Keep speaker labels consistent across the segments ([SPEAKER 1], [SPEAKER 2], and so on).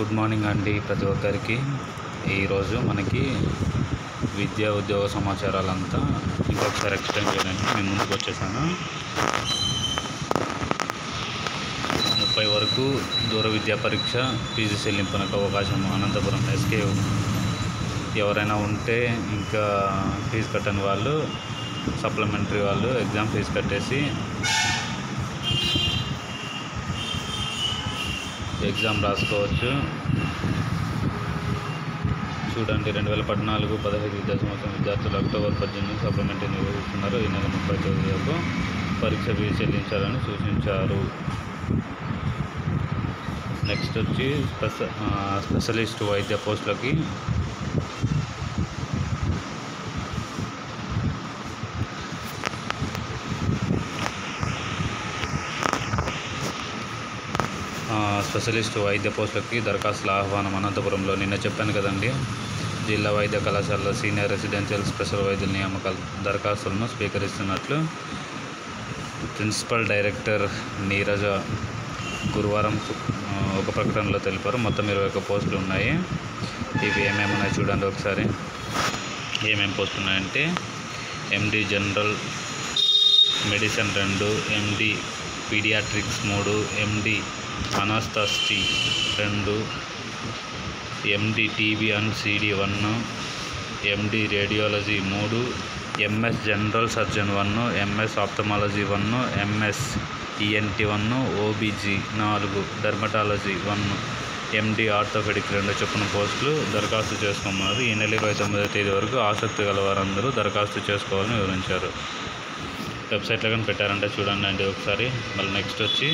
[SPEAKER 1] good morning అండి ప్రతి ఒక్కరికి ఈరోజు మనకి విద్యా ఉద్యోగ సమాచారాలంతా ఇంకొకసారి ఎక్స్ప్లెయిన్ చేయడానికి మేము ముందుకు వచ్చేసాను ముప్పై వరకు దూర విద్యా పరీక్ష ఫీజు చెల్లింపునకు అవకాశం అనంతపురం ఎస్కే ఎవరైనా ఉంటే ఇంకా ఫీజు కట్టని వాళ్ళు సప్లిమెంటరీ వాళ్ళు ఎగ్జామ్ ఫీజు కట్టేసి ఎగ్జామ్ రాసుకోవచ్చు చూడండి రెండు వేల పద్నాలుగు పదహైదు విద్యా సంవత్సరం విద్యార్థులు అక్టోబర్ పద్దెనిమిది సప్లిమెంటరీ నిర్వహిస్తున్నారు ఈ నెల ముప్పై తేదీలకు పరీక్ష ఫీజు చెల్లించాలని సూచించారు నెక్స్ట్ వచ్చి స్పెష ఆ, స్పెషలిస్ట్ వైద్య పోస్టులకి ఆ, స్పెషలిస్ట్ వైద్య పోస్టులకి దరఖాస్తుల ఆహ్వానం అనంతపురంలో నిన్న చెప్పాను కదండి జిల్లా వైద్య కళాశాలలో సీనియర్ రెసిడెన్షియల్ స్పెషల్ వైద్యుల నియామకాల దరఖాస్తులను స్వీకరిస్తున్నట్లు ప్రిన్సిపల్ డైరెక్టర్ నీరజ గురువారం సు- ఆ, ఒక ప్రకటనలో తెలిపారు మొత్తం ఇరవై ఒక్క పోస్టులు ఉన్నాయి ఇవి ఏమేమి ఉన్నాయి చూడండి ఒకసారి ఏమేమి పోస్టులు ఉన్నాయంటే ఎండి జనరల్ మెడిసిన్ రెండు ఎండి పీడియాట్రిక్స్ మూడు ఎండి అనాస్థాస్టీ రెండు MD TB and CD one MD radiology మూడు MS general surgeon one MS ophthalmology one MS ENT one OBG నాలుగు డర్మటాలజీ వన్ ఎండి ఆర్థోపెడిక్ రెండు చొప్పున పోస్టులు దరఖాస్తు చేసుకోమన్నారు ఈ నెల ఇరవై తొమ్మిదో తేదీ వరకు ఆసక్తి గల వారందరూ దరఖాస్తు చేసుకోవాలని వివరించారు వెబ్సైట్లో కానీ పెట్టారంటే చూడండి అండి ఒకసారి మళ్ళీ నెక్స్ట్ వచ్చి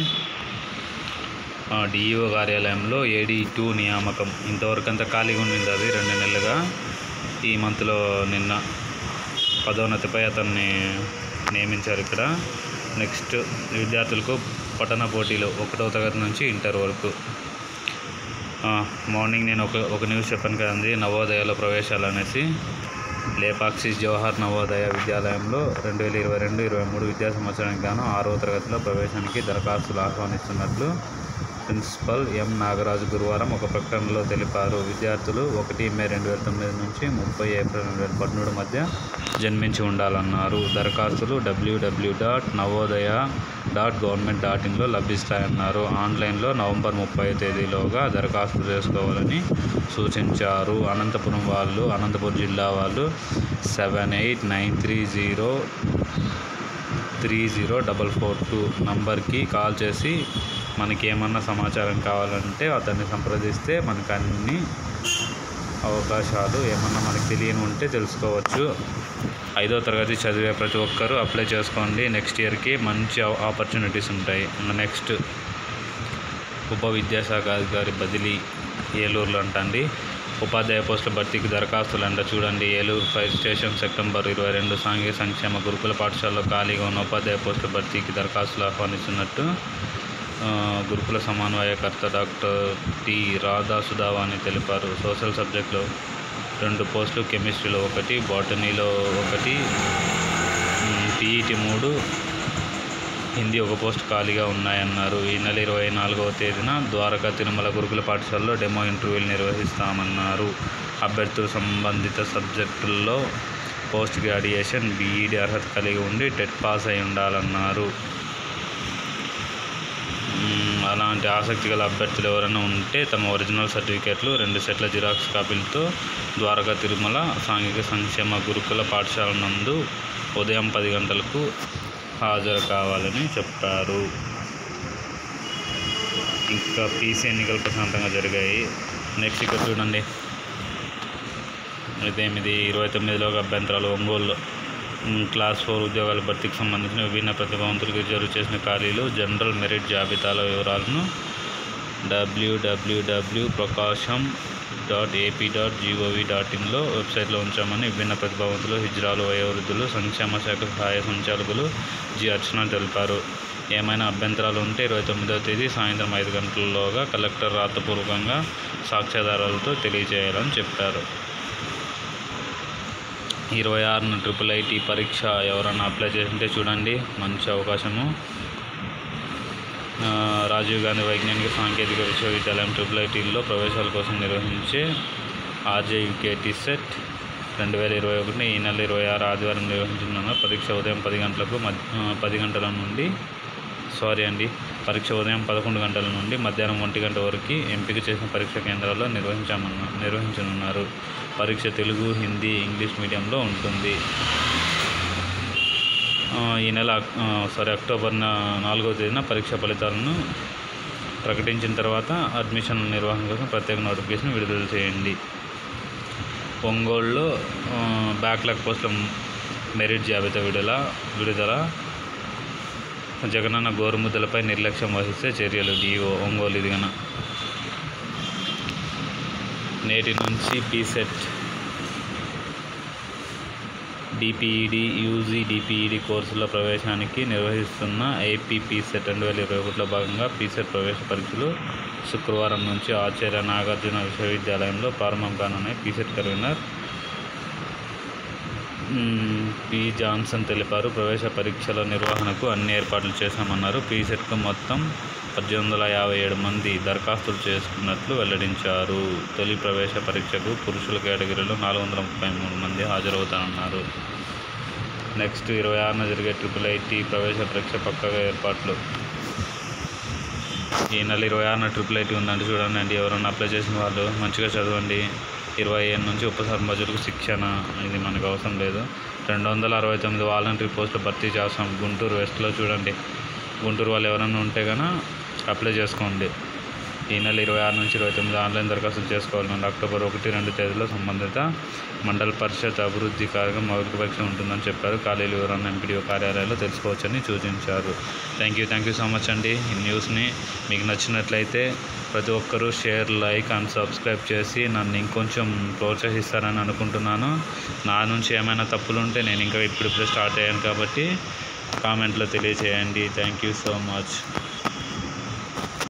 [SPEAKER 1] డిఈఓ కార్యాలయంలో ఏడీ టూ నియామకం ఇంతవరకు అంతా ఖాళీగా ఉండింది అది రెండు నెలలుగా ఈ మంత్లో నిన్న పదోన్నతిపై అతన్ని నియమించారు ఇక్కడ నెక్స్ట్ విద్యార్థులకు పఠన పోటీలు ఒకటవ తరగతి నుంచి ఇంటర్ వరకు ఆ, మార్నింగ్ నేను ఒక ఒక న్యూస్ చెప్పాను కదండి నవోదయాలో ప్రవేశాలు అనేసి లేపాక్షి జవహర్ నవోదయ విద్యాలయంలో రెండు వేల ఇరవై రెండు ఇరవై మూడు విద్యా సంవత్సరానికి గాను ఆరవ తరగతిలో ప్రవేశానికి దరఖాస్తులు ఆహ్వానిస్తున్నట్లు ప్రిన్సిపల్ ఎం నాగరాజు గురువారం ఒక ప్రకటనలో తెలిపారు విద్యార్థులు ఒకటి మే రెండు వేల తొమ్మిది నుంచి ముప్పై ఏప్రిల్ రెండు వేల పదమూడు మధ్య జన్మించి ఉండాలన్నారు దరఖాస్తులు WWW dot Navodaya dot government dot ఇన్లో లభిస్తాయన్నారు ఆన్లైన్లో నవంబర్ ముప్పై తేదీలోగా దరఖాస్తు చేసుకోవాలని సూచించారు అనంతపురం వాళ్ళు అనంతపురం జిల్లా వాళ్ళు seven eight nine three zero three zero double four two నంబర్కి కాల్ చేసి మనకి ఏమన్నా సమాచారం కావాలంటే అతన్ని సంప్రదిస్తే మనకు అన్ని అవకాశాలు ఏమన్నా మనకు తెలియని ఉంటే తెలుసుకోవచ్చు ఐదో తరగతి చదివే ప్రతి ఒక్కరూ అప్లై చేసుకోండి నెక్స్ట్ ఇయర్కి మంచి ఆపర్చునిటీస్ ఉంటాయి నెక్స్ట్ ఉప విద్యాశాఖ అధికారి బదిలీ ఏలూరులో అంటండి ఉపాధ్యాయ పోస్టుల భర్తీకి దరఖాస్తులు అంట చూడండి ఏలూరు ఫైర్ స్టేషన్ సెప్టెంబర్ ఇరవై రెండు సాంఘిక సంక్షేమ గురుకుల పాఠశాలలో ఖాళీగా ఉన్న ఉపాధ్యాయ పోస్టుల భర్తీకి దరఖాస్తులు ఆహ్వానిస్తున్నట్టు ఆ, గురుకుల సమన్వయకర్త డాక్టర్ టి రాధా సుధావాణి తెలిపారు సోషల్ సబ్జెక్టులో రెండు పోస్టులు కెమిస్ట్రీలో ఒకటి బాటనీలో ఒకటి పీఈటీ మూడు హిందీ ఒక పోస్ట్ ఖాళీగా ఉన్నాయన్నారు ఈ నెల ఇరవై నాలుగవ తేదీన ద్వారకా తిరుమల గురుకుల పాఠశాలలో డెమో ఇంటర్వ్యూలు నిర్వహిస్తామన్నారు అభ్యర్థులు సంబంధిత సబ్జెక్టుల్లో పోస్ట్ గ్రాడ్యుయేషన్ బీఈడి అర్హత కలిగి ఉండి టెట్ పాస్ అయి ఉండాలన్నారు మ్మ్, అలాంటి ఆసక్తి గల అభ్యర్థులు ఎవరైనా ఉంటే తమ ఒరిజినల్ సర్టిఫికేట్లు రెండు సెట్ల జిరాక్స్ కాపీలతో ద్వారకా తిరుమల సాంఘిక సంక్షేమ గురుకుల పాఠశాల నందు ఉదయం పది గంటలకు హాజరు కావాలని చెప్పారు ఇంకా పీసీ ఎన్నికలు ప్రశాంతంగా జరిగాయి నెక్స్ట్ ఇక్కడ చూడండి ఇదేమిది ఇరవై తొమ్మిదిలోకి అభ్యంతరాలు ఒంగోలు మ్, క్లాస్ ఫోర్ ఉద్యోగాల భర్తీకి సంబంధించిన విభిన్న ప్రతిభావంతులకు రిజర్వ్ చేసిన ఖాళీలు జనరల్ మెరిట్ జాబితాల వివరాలను WWW Prakasam dot AP dot GOV dot ఇన్లో వెబ్సైట్లో ఉంచామని విభిన్న ప్రతిభావంతులు హిజ్రాలు వయోవృద్ధులు సంక్షేమ శాఖ సహాయ సంచాలకులు జి అర్చన తెలిపారు ఏమైనా అభ్యంతరాలు ఉంటే ఇరవై తొమ్మిదవ తేదీ సాయంత్రం ఐదు గంటలలోగా కలెక్టర్ రాతపూర్వకంగా సాక్ష్యాధారాలతో తెలియజేయాలని చెప్పారు ఇరవై ఆరున ట్రిపుల్ ఐటీ పరీక్ష ఎవరైనా అప్లై చేసింటే చూడండి మంచి అవకాశము ఆ, రాజీవ్ గాంధీ వైజ్ఞానిక సాంకేతిక విశ్వవిద్యాలయం ట్రిపుల్ ఐటీల్లో ప్రవేశాల కోసం నిర్వహించే ఆర్జేయుకేటీ సెట్ రెండు వేల ఇరవై ఒకటిని ఈ నెల ఇరవై ఆరు ఆదివారం నిర్వహించనున్న పరీక్ష ఉదయం పది గంటలకు మధ్య పది గంటల నుండి సారీ అండి పరీక్ష ఉదయం పదకొండు గంటల నుండి మధ్యాహ్నం ఒంటి గంట వరకు ఎంపిక చేసిన పరీక్ష కేంద్రాల్లో నిర్వహించామన్న నిర్వహించనున్నారు పరీక్ష తెలుగు హిందీ ఇంగ్లీష్ మీడియంలో ఉంటుంది ఆ, ఈ నెల అక్- ఆ, సారీ అక్టోబర్ నా- నాలుగవ తేదీన పరీక్ష ఫలితాలను ప్రకటించిన తర్వాత అడ్మిషన్ నిర్వహణ కోసం ప్రత్యేక నోటిఫికేషన్ విడుదల చేయండి ఒంగోలులో ఆ, బ్యాక్లాగ్ పోస్టుల మెరిట్ జాబితా విడుదల విడుదల జగనన్న గోరుముద్దలపై నిర్లక్ష్యం వహిస్తే చర్యలు డిఓ ఒంగోలు ఇదిగన నేటి నుంచి పీసెట్ డిపిఈడి యూజీ డిపిఈడి కోర్సుల ప్రవేశానికి నిర్వహిస్తున్న ఏపీపీ సెట్ రెండు వేల ఇరవై ఒకటిలో భాగంగా పీసెట్ ప్రవేశ పరీక్షలు శుక్రవారం నుంచి ఆచార్య నాగార్జున విశ్వవిద్యాలయంలో ప్రారంభం కానున్నాయి పీసెట్ కన్వీనర్ మ్మ్, పి జాన్సన్ తెలిపారు ప్రవేశ పరీక్షల నిర్వహణకు అన్ని ఏర్పాట్లు చేశామన్నారు పీసెట్కు మొత్తం పద్దెనిమిది వందల యాభై ఏడు మంది దరఖాస్తులు చేసుకున్నట్లు వెల్లడించారు తొలి ప్రవేశ పరీక్షకు పురుషుల కేటగిరీలో నాలుగు వందల ముప్పై మూడు మంది హాజరవుతారన్నారు నెక్స్ట్ ఇరవై ఆరున జరిగే ట్రిపుల్ ఐటీ ప్రవేశ పరీక్ష పక్కగా ఏర్పాట్లు ఈ నెల ఇరవై ఆరున ట్రిపుల్ ఐటీ ఉందండి చూడండి అండి ఎవరైనా అప్లై చేసిన వాళ్ళు మంచిగా చదవండి ఇరవై ఏడు నుంచి ఉపసర్మజులకు శిక్షణ ఇది మనకు అవసరం లేదు రెండు వందల అరవై తొమ్మిది వాలంటరీ పోస్టులు భర్తీ చేస్తాం గుంటూరు వెస్ట్లో చూడండి గుంటూరు వాళ్ళు ఎవరైనా ఉంటే కనుక అప్లై చేసుకోండి ఈ నెల ఇరవై ఆరు నుంచి ఇరవై తొమ్మిది ఆన్లైన్ దరఖాస్తు చేసుకోవాలండి అక్టోబర్ ఒకటి రెండు తేదీలో సంబంధిత మండల పరిషత్ అభివృద్ధి కార్యక్రమం మౌలిక పరీక్ష ఉంటుందని చెప్పారు ఖాళీలు వివరాలను ఎంపీడీఓ కార్యాలయంలో తెలుసుకోవచ్చని సూచించారు thank you thank you so much అండి ఈ న్యూస్ని మీకు నచ్చినట్లయితే ప్రతి ఒక్కరూ షేర్ లైక్ అండ్ సబ్స్క్రైబ్ చేసి నన్ను ఇంకొంచెం ప్రోత్సహిస్తారని అనుకుంటున్నాను నా నుంచి ఏమైనా తప్పులు ఉంటే నేను ఇంకా ఇప్పుడిప్పుడే స్టార్ట్ అయ్యాను కాబట్టి కామెంట్లో తెలియజేయండి థ్యాంక్ యూ సో మచ్